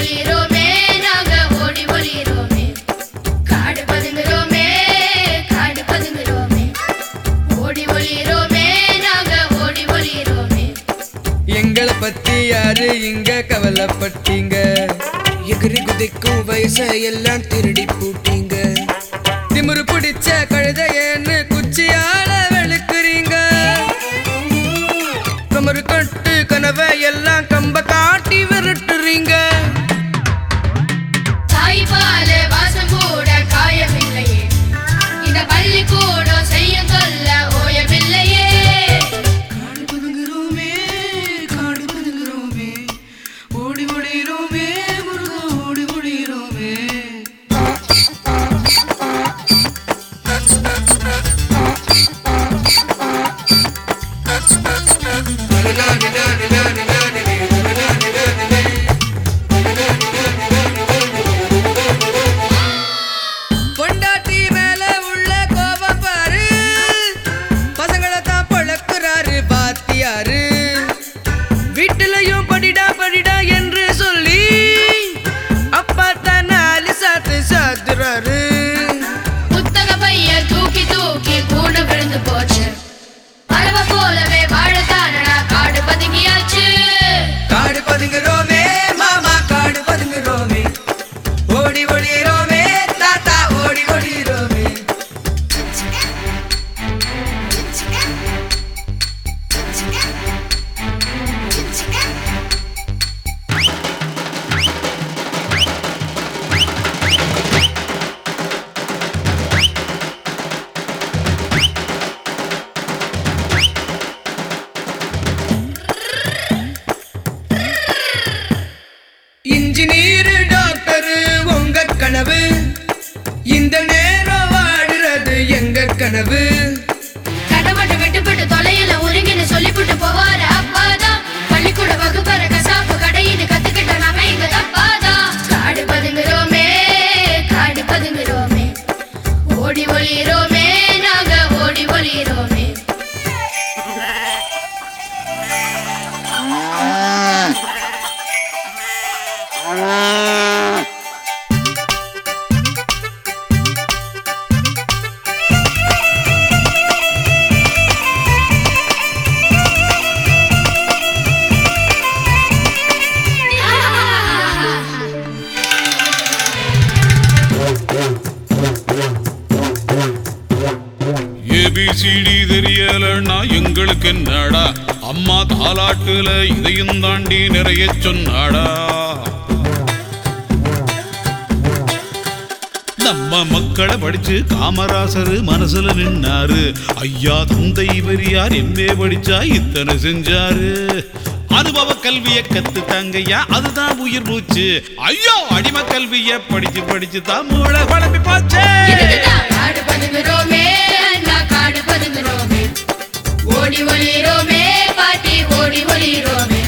ஒளிரோமே நாங்க ஓடி ஒளிரோமே காடு பதுங்குறோமே காடு பதுங்குறோமே ஓடி ஒளிரோமே நாங்க ஓடி ஒளிரோமே எங்களை பத்தி யாரு இங்க கவலைப்பட்டீங்க எகிரி குதிக்கும் வயசை எல்லாம் திருடி பூட்டீங்க திமிரு பிடிச்ச கழுதையேன்னு குச்சியால வெளுக்குறீங்க கமரு கட்டு கனவை எல்லாம் கம்ப காட்டி விரட்டுறீங்க தாய்பால வாசம் கூட காயமில்லையே இந்த பள்ளிக்கூடம் செய்யும் தொல்ல ஓயவில்லையே காடு பதுங்குறோமே காடு பதுங்குறோமே ஓடி ஓடிரோமே முருகா ஓடி ஓடிரோமே பொண்டாட்டி மேல உள்ள கோபம் பாரு பசங்களை தான் பழக்குறாரு பாத்தியாரு வீட்டிலையும் படிடா படிடா என்று சொல்லி அப்பா தான் நாலு சாத்து சாத்துறாரு புத்தக பைய தூக்கி தூக்கி கூட விழுந்து போச்சு பறவை போலவே வாழத்தானடா காடு பதுங்கியாச்சு காடு பதுங்குறோமே மாமா காடு பதுங்குறோமே ஓடி ஓடிரோமே தாத்தா ஓடி ஓடிரோமே இன்ஜினியர் டாக்டர் உங்க கனவு இந்த நேரம் வாடுறது எங்க கனவு கடமட்டு விட்டுப்பட்டு தொலையில உருகின்னு சொல்லிவிட்டு போவாரு அப்பாதான் பள்ளிக்கூட வகுப்பற கசாப்பு கடையின்னு கத்துக்கிட்ட நாம இங்க தப்பாதான் காடு பதுங்குறோமே காடு பதுங்குறோமே ஓடி ஒளிரோமே நாங்க ஓடி ஒளிரோமே ஏபிசிடி தெரியலன்னா எங்களுக்கு என்னடா அம்மா தாலாட்டுல இதையும் தாண்டி நிறைய சொன்னாடா நம்ம மக்களை படிச்சு காமராசர் மனசுல நின்னாரு ஐயா தந்தை பெரியார் எம்ஏ படிச்சா இத்தனை செஞ்சாரு அனுபவ கல்விய கத்துட்டாங்கய்யா அதுதான் உயிர் மூச்சு ஐயோ அடிமை கல்விய படிச்சு படிச்சு தான் மூளை குழம்பி போச்சே இதுக்குதான் காடு பதுங்குறோமே அண்ணா காடு பதுங்குறோமே ஓடி ஒளிரோமே பாட்டி ஓடி ஒளிரோமே